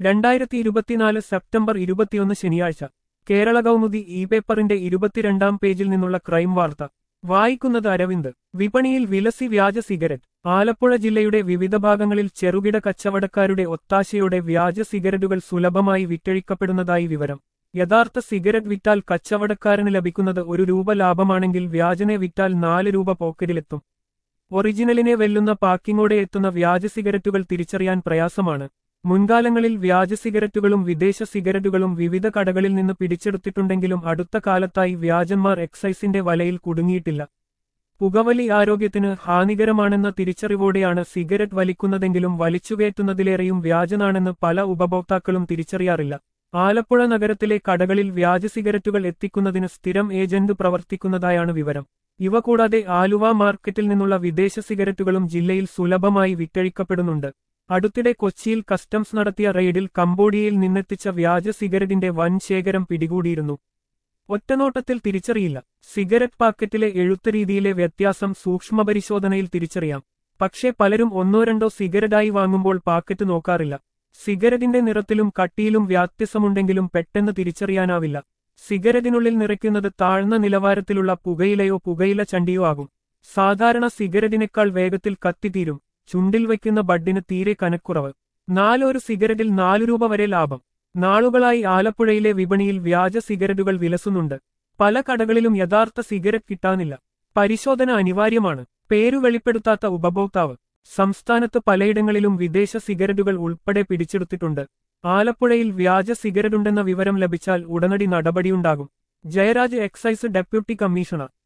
രണ്ടായിരത്തി ഇരുപത്തിനാല് സെപ്റ്റംബർ ഇരുപത്തിയൊന്ന് ശനിയാഴ്ച കേരള കൗമുദി ഇ പേപ്പറിന്റെ ഇരുപത്തിരണ്ടാം പേജിൽ നിന്നുള്ള ക്രൈം വാർത്ത വായിക്കുന്നത് അരവിന്ദ് വിപണിയിൽ വിലസി വ്യാജ സിഗരറ്റ് ആലപ്പുഴ ജില്ലയുടെ വിവിധ ഭാഗങ്ങളിൽ ചെറുകിട കച്ചവടക്കാരുടെ ഒത്താശയോടെ വ്യാജ സിഗരറ്റുകൾ സുലഭമായി വിറ്റഴിക്കപ്പെടുന്നതായി വിവരം യഥാർത്ഥ സിഗരറ്റ് വിറ്റാൽ കച്ചവടക്കാരന് ലഭിക്കുന്നത് ഒരു രൂപ ലാഭമാണെങ്കിൽ വ്യാജനെ വിറ്റാൽ നാല് രൂപ പോക്കറ്റിലെത്തും ഒറിജിനലിനെ വെല്ലുന്ന പാക്കിങ്ങോടെ എത്തുന്ന വ്യാജ സിഗരറ്റുകൾ തിരിച്ചറിയാൻ പ്രയാസമാണ് മുൻകാലങ്ങളിൽ വ്യാജ സിഗരറ്റുകളും വിദേശ സിഗരറ്റുകളും വിവിധ കടകളിൽ നിന്ന് പിടിച്ചെടുത്തിട്ടുണ്ടെങ്കിലും അടുത്ത കാലത്തായി വ്യാജന്മാർ എക്സൈസിന്റെ വലയിൽ കുടുങ്ങിയിട്ടില്ല പുകവലി ആരോഗ്യത്തിന് ഹാനികരമാണെന്ന തിരിച്ചറിവോടെയാണ് സിഗരറ്റ് വലിക്കുന്നതെങ്കിലും വലിച്ചുകയറ്റുന്നതിലേറെയും വ്യാജനാണെന്ന് പല ഉപഭോക്താക്കളും തിരിച്ചറിയാറില്ല ആലപ്പുഴ നഗരത്തിലെ കടകളിൽ വ്യാജ സിഗരറ്റുകൾ എത്തിക്കുന്നതിന് സ്ഥിരം ഏജന്റ് പ്രവർത്തിക്കുന്നതായാണ് വിവരം ഇവ കൂടാതെ ആലുവ മാർക്കറ്റിൽ നിന്നുള്ള വിദേശ സിഗരറ്റുകളും ജില്ലയിൽ സുലഭമായി വിറ്റഴിക്കപ്പെടുന്നുണ്ട് അടുത്തിടെ കൊച്ചിയിൽ കസ്റ്റംസ് നടത്തിയ റെയ്ഡിൽ കംബോഡിയയിൽ നിന്നെത്തിച്ച വ്യാജ സിഗരറ്റിന്റെ വൻ ശേഖരം പിടികൂടിയിരുന്നു ഒറ്റനോട്ടത്തിൽ തിരിച്ചറിയില്ല സിഗരറ്റ് പാക്കറ്റിലെ എഴുത്തുരീതിയിലെ വ്യത്യാസം സൂക്ഷ്മപരിശോധനയിൽ തിരിച്ചറിയാം പക്ഷേ പലരും ഒന്നോ രണ്ടോ സിഗരറ്റായി വാങ്ങുമ്പോൾ പാക്കറ്റ് നോക്കാറില്ല സിഗരറ്റിന്റെ നിറത്തിലും കട്ടിയിലും വ്യത്യാസമുണ്ടെങ്കിലും പെട്ടെന്ന് തിരിച്ചറിയാനാവില്ല സിഗരറ്റിനുള്ളിൽ നിറയ്ക്കുന്നത് താഴ്ന്ന നിലവാരത്തിലുള്ള പുകയിലയോ പുകയില ചണ്ടിയോ ആകും സാധാരണ സിഗരറ്റിനേക്കാൾ വേഗത്തിൽ കത്തിത്തീരും ചുണ്ടിൽ വയ്ക്കുന്ന ബഡിന് തീരെ കനക്കുറവ് നാലൊരു സിഗരറ്റിൽ നാലു രൂപ വരെ ലാഭം നാളുകളായി ആലപ്പുഴയിലെ വിപണിയിൽ വ്യാജ സിഗരറ്റുകൾ വിലസുന്നുണ്ട് പല കടകളിലും യഥാർത്ഥ സിഗരറ്റ് കിട്ടാനില്ല പരിശോധന അനിവാര്യമാണ് പേരു വെളിപ്പെടുത്താത്ത ഉപഭോക്താവ് സംസ്ഥാനത്ത് പലയിടങ്ങളിലും വിദേശ സിഗരറ്റുകൾ ഉൾപ്പെടെ പിടിച്ചെടുത്തിട്ടുണ്ട് ആലപ്പുഴയിൽ വ്യാജ സിഗരറ്റുണ്ടെന്ന വിവരം ലഭിച്ചാൽ ഉടനടി നടപടിയുണ്ടാകും ജയരാജ് എക്സൈസ് ഡെപ്യൂട്ടി കമ്മീഷണർ